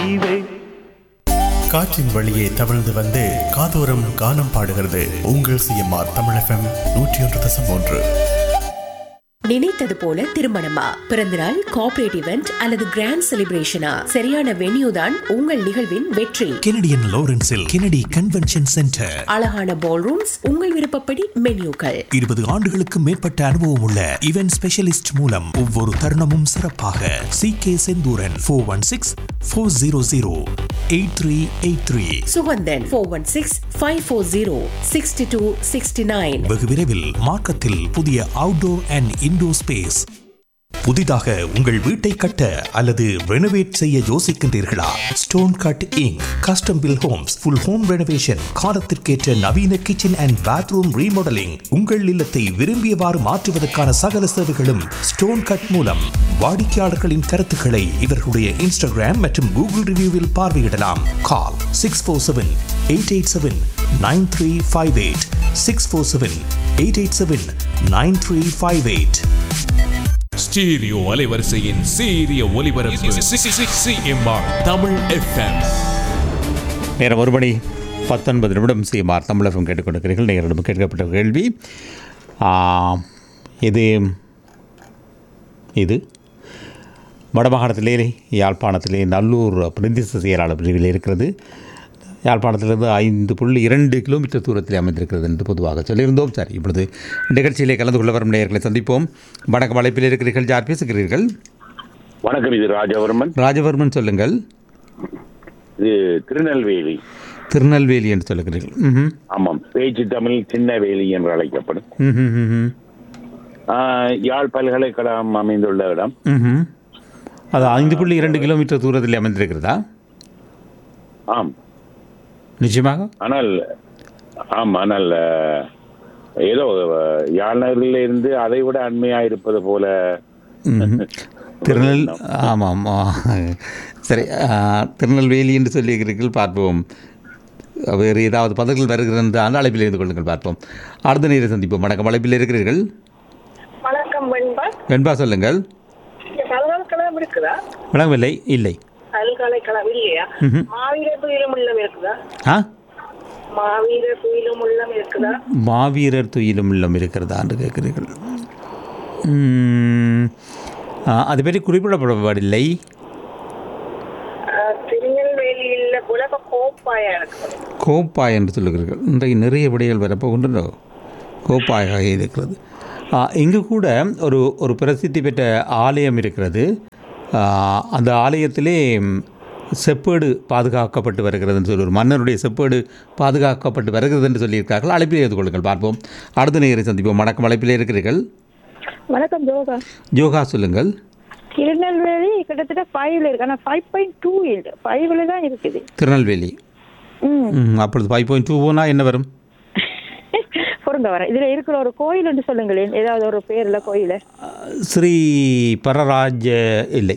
செய்வே காற்றின் வழியே தவழ்ந்து வந்து காதோரம் கானம் பாடுகிறது உங்கள் சிஎம்ஆர் தமிழகம் நூற்றி ஒன்று தசம் ஒன்று நினைத்தது போல திருமணமா பிறந்தநாள் கார்ப்பரேட் இவெண்ட் அல்லது கிராண்ட் செலிப்ரேஷனா சரியான வென்யூ தான் உங்கள் நிகழ்வின் வெற்றி கெனடியன் லாரன்ஸில் கெனடி கன்வென்ஷன் சென்டர் அழகான பால் ரூம்ஸ் உங்கள் விருப்பப்படி மென்யூக்கள் இருபது ஆண்டுகளுக்கு மேற்பட்ட அனுபவம் உள்ள இவென்ட் ஸ்பெஷலிஸ்ட் மூலம் ஒவ்வொரு தருணமும் சிறப்பாக C K Senthuran four one six four zero zero eight three eight three Suganthan four one six five four zero sixty two sixty nine வெகு விரைவில் மார்க்கத்தில் புதிய அவுட்டோர் அண்ட் இன்டோர் ஸ்பேஸ் புதிதாக உங்கள் வீட்டை கட்ட அல்லது ரெனோவேட் செய்ய யோசிக்கின்றீர்களா Stone Cut Inc custom build homes full home renovation காலத்திற்கேற்ற நவீன கிச்சன் அண்ட் பாத்ரூம் ரீமாடலிங் உங்கள் இல்லத்தை விரும்பியவாறு மாற்றுவதற்கான சகல சேவைகளும் ஸ்டோன் கட் மூலம் வாடிக்கையாளர்களின் கருத்துக்களை இவர்களுடைய இன்ஸ்டாகிராம் மற்றும் கூகுள் ரிவ்யூவில் பார்வையிடலாம் call six four seven eight eight seven nine three five eight six four seven eight eight seven nine three five eight stereo அலைவரிசையின் சீரிய ஒலிபரப்பு சிஎம்ஆர் தமிழ் எஃப்எம் நேரம் ஒரு மணி பத்தொன்பது நிமிடம் சிஎம்ஆர் தமிழகம் கேட்டுக்கொண்டிருக்கிறீர்கள் நேரிடம் கேட்கப்பட்ட கேள்வி ஆ, இது இது வடமாகாணத்திலே யாழ்ப்பாணத்திலே நல்லூர் பிரதிநிதி செயலாளர் பிரிவில் இருக்கிறது யாழ்ப்பாணத்திலிருந்து ஐந்து புள்ளி இரண்டு கிலோமீட்டர் தூரத்தில் அமைந்திருக்கிறது என்று பொதுவாக சொல்லியிருந்தோம் சரி இப்பொழுது நிகழ்ச்சியிலே கலந்து கொள்ள வரும் நேயர்களை சந்திப்போம் வணக்கம் அழைப்பில் இருக்கிறீர்கள் யார் பேசுகிறீர்கள் வணக்கம் இது ராஜவர்மன் ராஜவர்மன் சொல்லுங்கள் இது திருநெல்வேலி திருநெல்வேலி என்று சொல்லுகிறீர்கள் ம் ஆமாம் பேச்சு தமிழ் சின்ன வேலி என்று அழைக்கப்படும் ம் ஆஹ், யாழ் பல்கலைக்கழகம் அமைந்துள்ள இடம் ம்ஹும். அது ஐந்து புள்ளி இரண்டு கிலோமீட்டர் தூரத்தில் அமைந்திருக்கிறதா ஆம் நிச்சயமாக ஆனால் ஆம் ஆனால் ஆஹ், ஏதோ ஆஹ், யாழ் நகரில் இருந்து அதை விட அண்மையா இருப்பது போல ம்ஹும். திருநெல் ஆமாம் ஆ. சரி ஆ, திருநெல்வேலி என்று சொல்லியிருக்கிறீர்கள் பார்ப்போம் வேறு ஏதாவது பதங்கள் வருகிறது என்று அந்த அழைப்பில் இருந்து கொள்ளுங்கள் பார்ப்போம் அடுத்த நேரை சந்திப்போம் வணக்கம் அழைப்பில் இருக்கிறீர்கள் வணக்கம் வெண்பா வெண்பா சொல்லுங்கள் இங்க பல்கலைக்கழகம் இருக்குதா வணக்கமில்லை இல்லை பல்கலைக்கழகம் இல்லையா ம்ஹும். மாவீரர் துயிலும் உள்ளம் இருக்குதா ஆ மாவீரர் துயிலும் உள்ளம் இருக்குதா மாவீரர் துயிலும் இல்லம் இருக்கிறதா என்று கேட்கிறீர்கள் ம், ஆ, அது பற்றி குறிப்பிடப்படவில்லை அஹ், திருநெல்வேலியில் உலக கோப்பாயா இருக்குது கோப்பாய் என்று சொல்லுகிறீர்கள் இன்றைக்கு நிறைய விடைகள் வரப்போகின்றன கோப்பாயாக இருக்கிறது ஆ, இங்கு கூட ஒரு ஒரு பிரசித்தி பெற்ற ஆலயம் இருக்கிறது ஆ, அந்த ஆலயத்திலே ம், செப்பேடு பாதுகாக்கப்பட்டு வருகிறதுன்னு சொல்லி ஒரு மன்னருடைய செப்பேடு பாதுகாக்கப்பட்டு வருகிறது என்று சொல்லியிருக்கார்கள் அழைப்பிலே எடுத்துக் கொள்ளுங்கள் பார்ப்போம் அடுத்த நேரை சந்திப்போம் வணக்கம் அழைப்பிலே இருக்கிறீர்கள் வணக்கம் ஜோகா யோகா சொல்லுங்கள் திருநெல்வேலி கிட்டத்தட்ட ஃபைவ்ல இருக்கு ஆனால் ஃபைவ் பாயிண்ட் டூ இல்லை ஃபைவ்ல தான் இருக்குது திருநெல்வேலி ம் ம், அப்பொழுது ஃபைவ் பாயிண்ட் டூ போனால் என்ன வரும் பொருங்க வரேன் இதில் இருக்கிற ஒரு கோயில் என்று சொல்லுங்களேன் ஏதாவது ஒரு பேர்ல கோயில் ஸ்ரீ பரராஜ இல்லை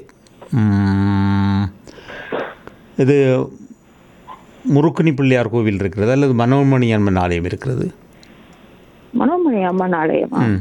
ம், இது முருக்குனி பிள்ளையார் கோவில் இருக்கிறது அல்லது மனோமணி அம்மன் ஆலயம் இருக்கிறது மனோமணி அம்மன் ஆலயமா ம்.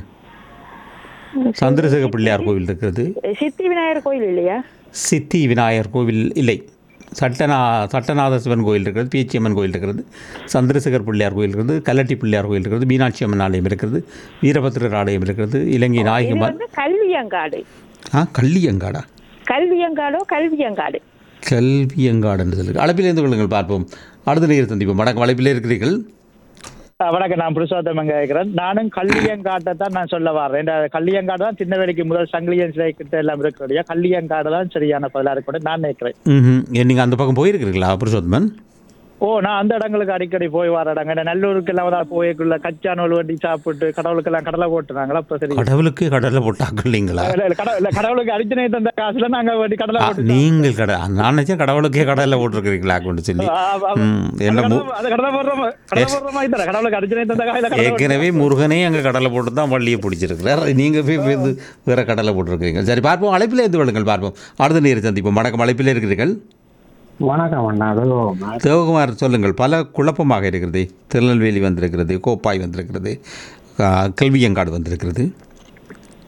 சந்திரசேகர பிள்ளையார் கோவில் இருக்கிறது சித்தி விநாயகர் கோயில் இல்லையா சித்தி விநாயகர் கோவில் இல்லை சட்டநா சட்டநாத சிவன் கோயில் இருக்கிறது பேச்சியம்மன் கோயில் இருக்கிறது சந்திரசேகர் பிள்ளையார் கோயில் இருக்கிறது கல்லட்டி பிள்ளையார் கோயில் இருக்கிறது மீனாட்சி அம்மன் ஆலயம் இருக்கிறது வீரபத்திரர் ஆலயம் இருக்கிறது இலங்கை இது நாயகமார் வந்து கல்வியங்காடு ஆ கள்ளியங்காடா கல்வியங்காடோ கல்வியங்காடு கல்வியங்காடு சொல்லுங்கள் அழைப்பிலிருந்து கொள்ளுங்கள் பார்ப்போம் அடுத்த நேரம் சந்திப்போம் வணக்கம் அழைப்பிலே இருக்கிறீர்கள் வணக்கம் நான் புருஷோத்தமன் கேட்கிறேன் நானும் கல்லியங்காட்டை தான் நான் சொல்ல வரேன் இந்த கல்லியங்காடு தான் சின்ன வேலைக்கு முதல் சங்கிலியன் சிலை கிட்ட எல்லாம் இருக்கிறோம் கல்லியங்காடு தான் சரியான பதிலாக இருக்கணும் நான் நினைக்கிறேன் ம் நீங்கள் அந்த பக்கம் போயிருக்கிறீங்களா புருஷோத்தமன் ஓ நான் அந்த இடங்களுக்கு அடிக்கடி போய் வர இடங்க இந்த நல்லூருக்கு எல்லாம் தான் போய்க்குள்ள கச்சா நூல் வண்டி சாப்பிட்டு கடவுளுக்கெல்லாம் கடலை போட்டுனாங்களா அப்போ சரி கடவுளுக்கு கடலை போட்டாக்கள் இல்லைங்களா இல்ல, இல்ல, கடவுள் இல்ல, கடவுளுக்கு அடிச்சனே தந்த காசுல நாங்க வண்டி கடலை ஆ, போட்டு நீங்கள் கடை நான் நினச்சேன் கடவுளுக்கே கடலில் போட்டிருக்கிறீங்களா கொண்டு சொல்லி ஆ, ஆ, ம், என்ன மு- அது கடலை போடுற மா- கடலை போடுற மாதிரி தர கடவுளுக்கு அடிச்சனே தந்த காசுல கடலை போட்டு- ஏற்கனவே முருகனே அங்கே கடலை போட்டு தான் வள்ளியை பிடிச்சிருக்கிறார் நீங்கள் போய் வந்து வேறு கடலை போட்டிருக்கிறீங்க சரி பார்ப்போம் அழைப்பில் இருந்து விடுங்கள் பார்ப்போம் அடுத்த நேரம் சந்திப்போம் வணக்கம் அழைப்பில் இருக்கிறீர்கள் வணக்கம் அண்ணா அதோ தேவகுமார் சொல்லுங்கள் பல குழப்பமாக இருக்கிறது திருநெல்வேலி வந்திருக்கிறது கோப்பாய் வந்திருக்கிறது ஆ, கல்வியங்காடு வந்திருக்கிறது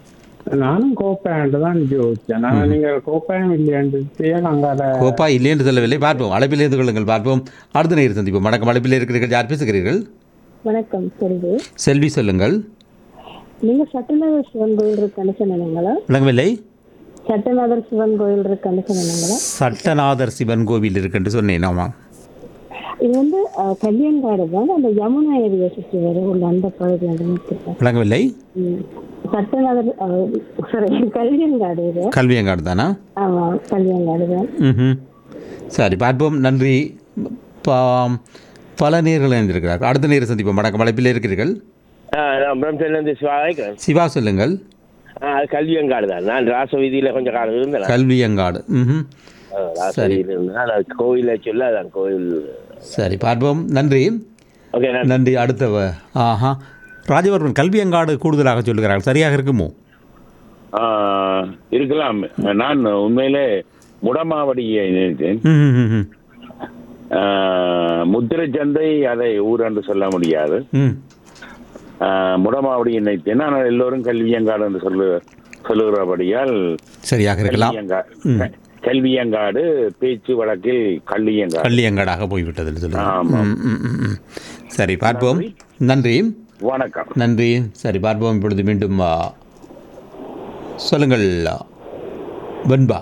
நானும் கோப்பையாண்டு தான் யோசிச்சேன் நான் நீங்கள் கோப்பையம் இல்லையாண்டு அங்கால கோப்பா இல்லை என்று சொல்லவில்லை பார்ப்போம் அழைப்பில் இருந்து கொள்ளுங்கள் பார்ப்போம் அடுத்த நேரம் சந்திப்போம் வணக்கம் அழைப்பில் இருக்கிறீர்கள் யார் பேசுகிறீர்கள் வணக்கம் செல்வி செல்வி சொல்லுங்கள் நீங்க சட்டநாதர் சிவன் கோயில் இருக்கான்னு சொன்னீங்களா விளங்கவில்லை சட்டநாதர் சிவன் கோயில் இருக்கான்னு சொன்னீங்களா சட்டநாதர் சிவன் கோவில் இருக்குன்னு சொன்னேன் ஆமாம் இது வந்து அஹ், கல்யாண்காடு தான் அந்த யமுனா ஏரியா சுற்றி வரும் உள்ள அந்த பகுதி வந்து நிற்கிறேன் விளங்கவில்லை சட்டநாதர் சாரி கல்யாண்காடு இது கல்வியங்காடு தானா ஆமா கல்யாண்காடு தான் ம் சரி பார்ப்போம் நன்றி பா- பல நேர்கள் இணைந்திருக்கிறார்கள் அடுத்த நேரம் சந்திப்போம் வணக்கம் அழைப்பில் இருக்கிறீர்கள் நான் பிரம்சன்லேருந்து சிவாய்க்கிறேன் சிவா சொல்லுங்கள் அது கல்வியங்காடு தான் நான் ராச வீதியில் கொஞ்சம் காலம் இருந்தேன் கல்வியங்காடு ம் ராச சரி. வீதியில் இருந்தேன் அது கோயிலை சொல்ல அதான் கோயில் சரி பார்ப்போம் நன்றி ஓகே நான் நன்றி அடுத்தவ ஆஹா ராஜவர்மன் கல்வியங்காடு கூடுதலாக சொல்லுகிறார்கள் சரியாக இருக்குமோ ஆ, இருக்கலாம் நான் உண்மையிலே முடமாவடியை நினைத்தேன் ம், ம், ம், ம். ஆ, முத்திரை சந்தை அதை ஊர் என்று சொல்ல முடியாது ம் ஆ, முடமாவடியை நினைத்தேன் ஆனால் எல்லோரும் கல்வியங்காடு என்று சொல்லு சொல்லுகிறபடியால் சரியாக இருக்கலாம் கல்வியங்கா- ம். க- கல்வியங்காடு பேச்சு வழக்கில் கல்வியங்காடு கல்வியங்காடாக போய்விட்டதுன்னு சொல்லுங்கள் ஆமாம். ம், ம், ம், ம். சரி பார்ப்போம் நன்றி வணக்கம் நன்றி சரி பார்ப்போம் இப்பொழுது மீண்டும் ஆ, சொல்லுங்கள் ஆ, வெண்பா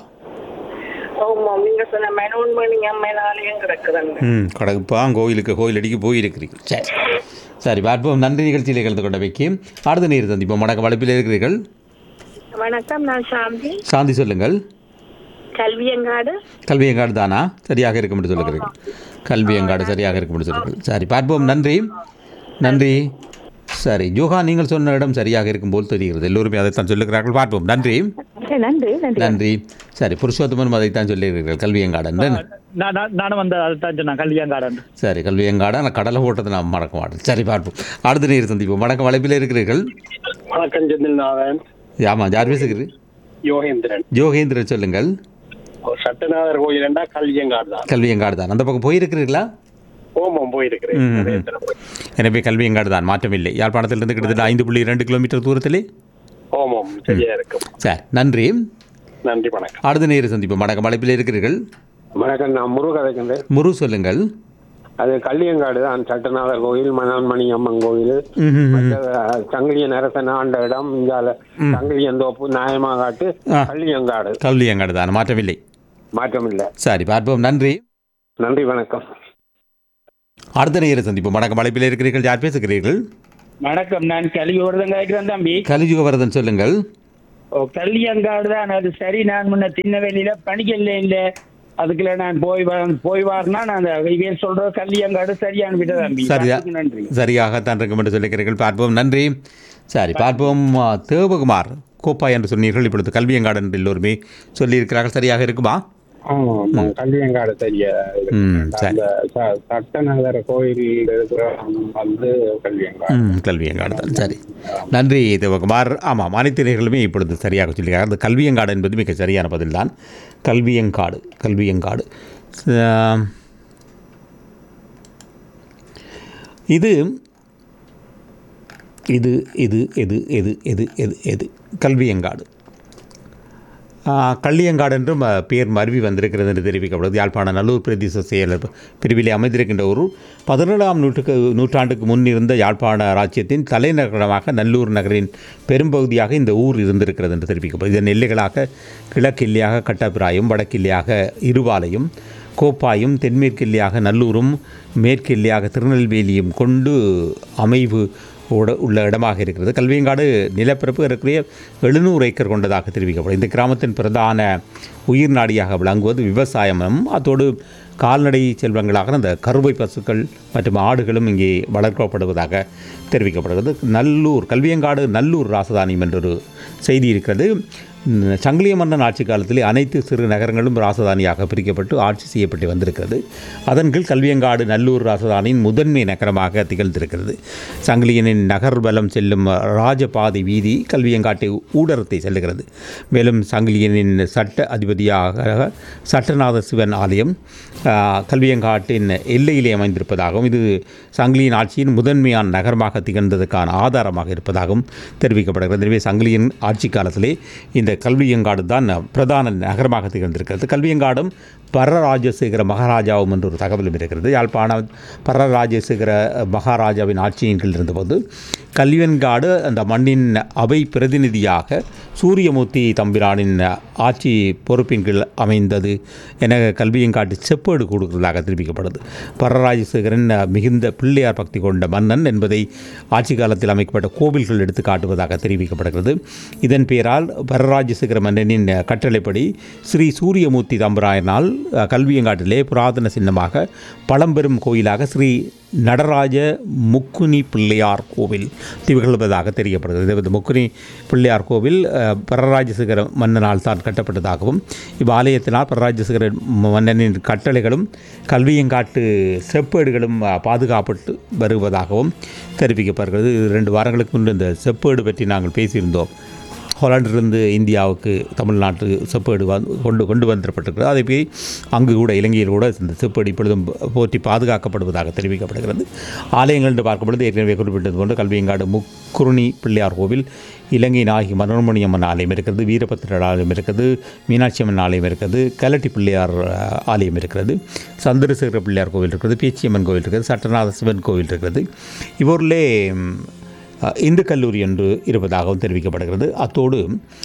ஆமா நீங்க சொன்ன மெனோன்மணி அம்மன் ஆலயம் கிடக்குதுங்க ம் கடகுப்பா கோயிலுக்கு கோயில் அடிக்க போயிருக்கிறீர்கள் சரி சரி பார்ப்போம் நன்றி நிகழ்ச்சியில் கலந்து கொண்டவைக்கு அடுத்த நீர் சந்திப்போம் வணக்கம் வளப்பில் இருக்கிறீர்கள் வணக்கம் நான் சாந்தி சாந்தி சொல்லுங்கள் கல்வியங்காடு கல்வியங்காடு தானா சரியாக இருக்கும் என்று சொல்லுகிறீர்கள் கல்வியங்காடு சரியாக இருக்கும் என்று சொல்லுங்கள் சரி பார்ப்போம் நன்றி நன்றி சரி ஜோகா நீங்கள் சொன்ன இடம் சரியாக இருக்கும் போல் தெரிகிறது எல்லோருமே அதைத்தான் சொல்லுகிறார்கள் பார்ப்போம் நன்றி நன்றி நன்றி நன்றி சரி புருஷோத்தமன் அதைத்தான் சொல்லுகிறீர்கள் கல்வியங்காடு என்று நான் நான்- நானும் வந்து அதுதான் சொன்னேன் கல்யாங்காடன் சரி கல்வியங்காடு ஆனால் கடலை போட்டதை நான் மறக்க மாட்டேன் சரி பார்ப்போம் அடுத்த நீர் சந்திப்போம் வணக்கம் வளைப்பில் இருக்கிறீர்கள் வணக்கம் செந்தில்நாதன் ஆமாம் யார் பேசுகிறீர்கள் யோகேந்திரன் ஜோகேந்திரன் சொல்லுங்கள் சட்டநாதர் கோயிலண்டா கல்வியங்காடு தான் கல்வியங்காடு தான் அந்த பக்கம் போயிருக்கிறீர்களா ஓமம் போயிருக்கிறேன் ம், ம். நிறைய தடவை போய். எனவே கல்வியங்காடு தான் மாற்றமில்லை யாழ்ப்பாணத்திலிருந்து கிட்டத்தட்ட ஐந்து புள்ளி இரண்டு கிலோமீட்டர் தூரத்திலே ஓமம் சரியா இருக்கும் சரி நன்றி நன்றி வணக்கம் அடுத்த நேர சந்திப்போம் வணக்கம் அழைப்பில் இருக்கிறீர்கள் வணக்கம் நான் முருக கதைக்கின்றேன் முரு சொல்லுங்கள் அது கல்லியங்காடு தான் சட்டநாதர் கோயில் மணான்மணி அம்மன் கோயில் ம், ம், ம். மற்ற சங்கிலியன் அரசன் ஆண்ட இடம் இங்கால சங்கிலியந்தோப்பு நியாயமாகாட்டு ஆ. கல்லியங்காடு கல்வியங்காடு தான் மாற்றமில்லை மாற்றமில்லை சரி பார்ப்போம் நன்றி நன்றி வணக்கம் அடுத்த நேர சந்திப்போம் வணக்கம் அழைப்பில் இருக்கிறீர்கள் யார் பேசுகிறீர்கள் வணக்கம் நான் கலியோர்தான் கேட்கிறேன் தம்பி கலிஜுகவரதன் சொல்லுங்கள் ஓ கல்யாங்காடு தான் அது சரி நான் முன்ன திண்ணவெளியில பணிக்கல இல்ல அதுக்குள்ள நான் போய் வ- போய் வாரினா நான் அந்த இவன் சொல்ற கல்யாங்காடு சரியான விட தம்பி சரியா அதுக்கு நன்றி சரியாகத்தான் இருக்கும் என்று சொல்லுகிறீர்கள் பார்ப்போம் நன்றி சரி பார்ப்போம் ஆ, தேவகுமார் கோப்பா என்று சொன்னீர்கள் இப்பொழுது கல்வியங்காடு என்று எல்லோருமே சொல்லியிருக்கிறார்கள் சரியாக இருக்குமா ஆமா கல்வியங்காடு சரியா ம் சரி அந்த ச- சட்டநாதர் கோயில் இருக்கிற வந்து கல்வியங்காடு ம் கல்வியங்காடு தான் சரி நன்றி தேவகுமார் ஆமாம் அனைத்து நேர்களுமே இப்பொழுது சரியாக சொல்லியிருக்காங்க அந்த கல்வியங்காடு என்பது மிக சரியான பதில்தான் கல்வியங்காடு கல்வியங்காடு ஆம். இது இது இது எது எது எது எது எது கல்வியங்காடு ஆ, கள்ளியங்காடு என்றும் அ, பெயர் மருவி வந்திருக்கிறது என்று தெரிவிக்கப்படுது யாழ்ப்பாண நல்லூர் பிரதேச செயலர் பிரிவிலே அமைந்திருக்கின்ற ஒரு பதினேழாம் நூற்றுக்கு நூற்றாண்டுக்கு முன் இருந்த யாழ்ப்பாண ராஜ்யத்தின் தலைநகரமாக நல்லூர் நகரின் பெரும்பகுதியாக இந்த ஊர் இருந்திருக்கிறது என்று தெரிவிக்கப்படுது இதன் எல்லைகளாக கிழக்கு எல்லையாக கட்டபிராயும் வடக்கு எல்லையாக இருவாலையும் கோப்பாயும் தென்மேற்கு எல்லையாக நல்லூரும் மேற்கு எல்லையாக திருநெல்வேலியும் கொண்டு அமைவு உட- உள்ள இடமாக இருக்கிறது கல்வியங்காடு நிலப்பரப்பு ஏறக்குறைய எழுநூறு ஏக்கர் கொண்டதாக தெரிவிக்கப்படும் இந்த கிராமத்தின் பிரதான உயிர் நாடியாக விளங்குவது விவசாயமும் அதோடு கால்நடை செல்வங்களாக அந்த கருவை பசுக்கள் மற்றும் ஆடுகளும் இங்கே வளர்க்கப்படுவதாக தெரிவிக்கப்படுகிறது நல்லூர் கல்வியங்காடு நல்லூர் ராசதானியம் என்றொரு செய்தி இருக்கிறது ம், சங்கிலிய மன்னன் ஆட்சி காலத்திலே அனைத்து சிறு நகரங்களும் ராசதானியாக பிரிக்கப்பட்டு ஆட்சி செய்யப்பட்டு வந்திருக்கிறது அதன் கீழ் கல்வியங்காடு நல்லூர் ராசதானியின் முதன்மை நகரமாக திகழ்ந்திருக்கிறது சங்கிலியனின் நகர்வலம் செல்லும் ராஜபாதை வீதி கல்வியங்காட்டை ஊடரத்தை செல்லுகிறது மேலும் சங்கிலியனின் சட்ட அதிபதி அதிபதியாக சட்டநாத சிவன் ஆலயம் ஆ, கல்வியங்காட்டின் எல்லையிலே அமைந்திருப்பதாகவும் இது சங்கிலியின் ஆட்சியின் முதன்மையான நகரமாக திகழ்ந்ததற்கான ஆதாரமாக இருப்பதாகவும் தெரிவிக்கப்படுகிறது எனவே சங்கிலியின் ஆட்சி காலத்திலே இந்த கல்வியங்காடு தான் பிரதான நகரமாக திகழ்ந்திருக்கிறது கல்வியங்காடும் பரராஜசேகர மகாராஜாவும் என்ற ஒரு தகவலும் இருக்கிறது யாழ்ப்பாணம் பரராஜசேகர மகாராஜாவின் ஆட்சியின் கீழ் இருந்தபோது கல்வியன்காடு அந்த மண்ணின் அவை பிரதிநிதியாக சூரியமூர்த்தி தம்பிரானின் ஆட்சி பொறுப்பின் கீழ் அமைந்தது என கல்வியங்காட்டு செப்பேடு கொடுக்கிறதாக தெரிவிக்கப்படுது பரராஜசேகரன் மிகுந்த பிள்ளையார் பக்தி கொண்ட மன்னன் என்பதை ஆட்சி காலத்தில் அமைக்கப்பட்ட கோவில்கள் எடுத்து காட்டுவதாக தெரிவிக்கப்படுகிறது இதன் பெயரால் பரராஜசேகர மன்னனின் கட்டளைப்படி ஸ்ரீ சூரியமூர்த்தி தம்பராயனால் அஹ், கல்வியங்காட்டிலே புராதன சின்னமாக பழம்பெரும் கோயிலாக ஸ்ரீ நடராஜ முக்குனி பிள்ளையார் கோவில் திகழ்வதாக தெரியப்படுகிறது இந்த முக்குனி பிள்ளையார் கோவில் அஹ், பரராஜசேகர மன்னனால் தான் கட்டப்பட்டதாகவும் இவ்வாலயத்தினால் பரராஜசேகர மன்னனின் கட்டளைகளும் கல்வியங்காட்டு செப்பேடுகளும் அஹ், பாதுகாப்பட்டு வருவதாகவும் தெரிவிக்கப்படுகிறது இது ரெண்டு வாரங்களுக்கு முன்பு இந்த செப்பேடு பற்றி நாங்கள் பேசியிருந்தோம் ஹாலாண்டிலிருந்து இந்தியாவுக்கு தமிழ்நாட்டு செப்பேடு வந்து கொண்டு கொண்டு வந்துடப்பட்டிருக்கிறது அதை போய் அங்கு கூட இலங்கையில் கூட இந்த செப்பேடு இப்பொழுதும் போற்றி பாதுகாக்கப்படுவதாக தெரிவிக்கப்படுகிறது ஆலயங்கள் என்று பார்க்கும்பொழுது ஏற்கனவே குறிப்பிட்டது போன்று கல்வியங்காடு முக்குருணி பிள்ளையார் கோவில் இலங்கை நாயகி மனோன்மணி அம்மன் ஆலயம் இருக்கிறது வீரபத்திரர் ஆலயம் இருக்கிறது மீனாட்சி அம்மன் ஆலயம் இருக்கிறது கலட்டி பிள்ளையார் அஹ், ஆலயம் இருக்கிறது சந்திரசேகர பிள்ளையார் கோவில் இருக்கிறது பேச்சியம்மன் கோவில் இருக்கிறது சட்டநாத சிவன் கோவில் இருக்கிறது இவரிலே ம், அஹ், இந்து கல்லூரி என்று இருப்பதாகவும் தெரிவிக்கப்படுகிறது அத்தோடு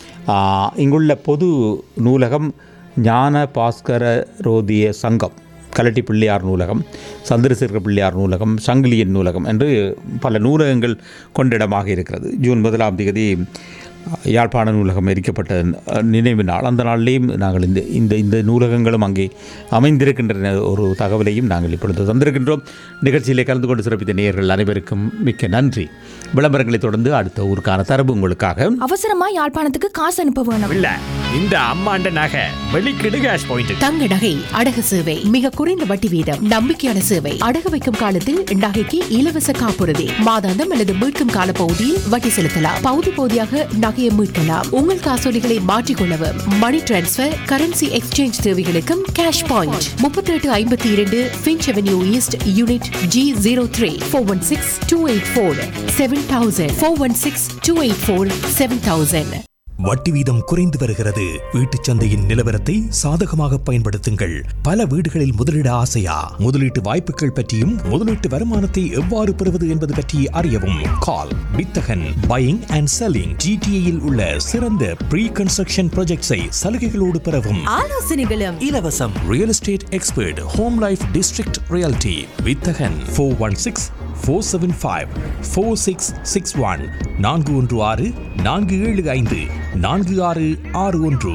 ஆஹ், இங்குள்ள பொது நூலகம் ஞான பாஸ்கர ரோதிய சங்கம் கலட்டி பிள்ளையார் நூலகம் சந்திரசேகர பிள்ளையார் நூலகம் சங்கிலியன் நூலகம் என்று பல நூலகங்கள் கொண்ட இடமாக இருக்கிறது ஜூன் முதலாம் தேதி யாழ்ப்பாண நூலகம் எரிக்கப்பட்ட அஹ், நினைவு நாள் அந்த நாளிலேயும் நாங்கள் இந்த இந்த இந்த நூலகங்களும் அங்கே அமைந்திருக்கின்றன ஒரு தகவலையும் நாங்கள் இப்பொழுது தந்திருக்கின்றோம் நிகழ்ச்சியிலே கலந்து கொண்டு சிறப்பித்த நேயர்கள் அனைவருக்கும் மிக்க நன்றி விளம்பரங்களை தொடர்ந்து அடுத்த ஊருக்கான தரவு உங்களுக்காக அவசரமா யாழ்ப்பாணத்துக்கு காசு அனுப்ப வேணும் இல்ல இந்த அம்மாண்ட நகை வெளிக்கிடு கேஷ் பாயிண்ட் தங்க நகை அடகு சேவை மிக குறைந்த வட்டி வீதம் நம்பிக்கையான சேவை அடகு வைக்கும் காலத்தில் நகைக்கு இலவச காப்புறுதி மாதாந்தம் அல்லது மீட்கும் கால பகுதியில் வட்டி செலுத்தலாம் பகுதி பகுதியாக நகையை மீட்கலாம் உங்கள் காசோலிகளை மாற்றிக்கொள்ளவும் மணி டிரான்ஸ்பர் கரன்சி எக்ஸ்சேஞ்ச் தேவைகளுக்கும் கேஷ் பாயிண்ட் முப்பத்தி எட்டு ஐம்பத்தி இரண்டு Finch Avenue East unit G zero three four one six two eight four seven thousand four one six two eight four seven thousand வட்டி வீதம் குறைந்து வருகிறது வீட்டுச் சந்தையின் நிலவரத்தை சாதகமாக பயன்படுத்துங்கள் பல வீடுகளில் முதலீட ஆசையா முதலீட்டு வாய்ப்புகள் பற்றியும் முதலீட்டு வருமானத்தை எவ்வாறு பெறுவது என்பது பற்றி அறியவும் கால் வித்தகன் பையிங் அண்ட் செல்லிங் ஜிடிஏயில் உள்ள சிறந்த ப்ரீ கன்ஸ்ட்ரக்ஷன் ப்ராஜெக்ட்ஸை சலுகைகளோடு பெறவும் ஆலோசனைகளும் இலவசம் real estate expert Home Life District Realty Vithagan four one six four seven five four six six one நான்கு ஒன்று ஆறு நான்கு ஏழு ஐந்து நான்கு ஆறு ஆறு ஒன்று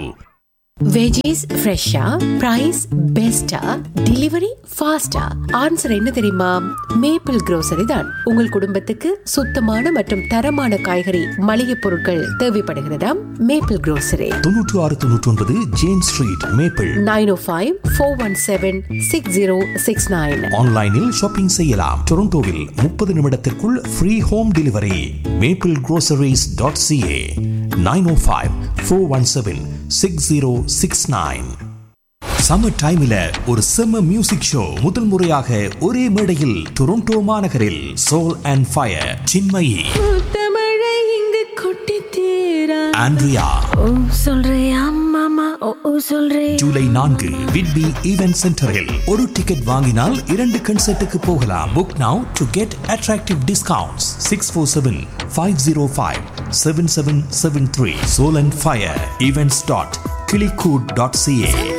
வெஜிஸ் ஃப்ரெஷ்ஷா பிரைஸ் பெஸ்டா டெலிவரி ஃபாஸ்டா ஆன்சர் என்ன தெரியுமா மேப்பிள் grocery தான் உங்கள் குடும்பத்துக்கு சுத்தமான மற்றும் தரமான காய்கறி மளிகை பொருட்கள் தேவைப்படுகிறதாம் மேப்பிள் grocery தொன்னூற்று ஆறு தொன்னூற்றி ஒன்பது James Street Maple nine O five four one seven six zero six nine ஆன்லைனில் ஷாப்பிங் செய்யலாம் டொரண்டோவில் முப்பது நிமிடத்திற்குள் free home delivery Maple groceries dot CA nine O five four one seven six zero six nine summer டைம்ல ஒரு செம்ம music show முதல் முறையாக ஒரே மேடையில் டொரண்டோ மாநகரில் சோல் அண்ட் ஃபயர் சின்மயி தமிழை இங்கு கொட்டி தீரா ஆண்ட்ரியா ஓ சொல்றியா மாமா ஓ ஓ சொல்றே ஜூலை நான்கு விட்பி ஈவென்ட் சென்டரில் ஒரு டிக்கெட் வாங்கினால் இரண்டு கன்சர்ட்டுக்கு போகலாம் book now to get attractive discounts six four seven five zero five seven seven seven three soul and fire events dot கிளிகூட் டாட் சிஏ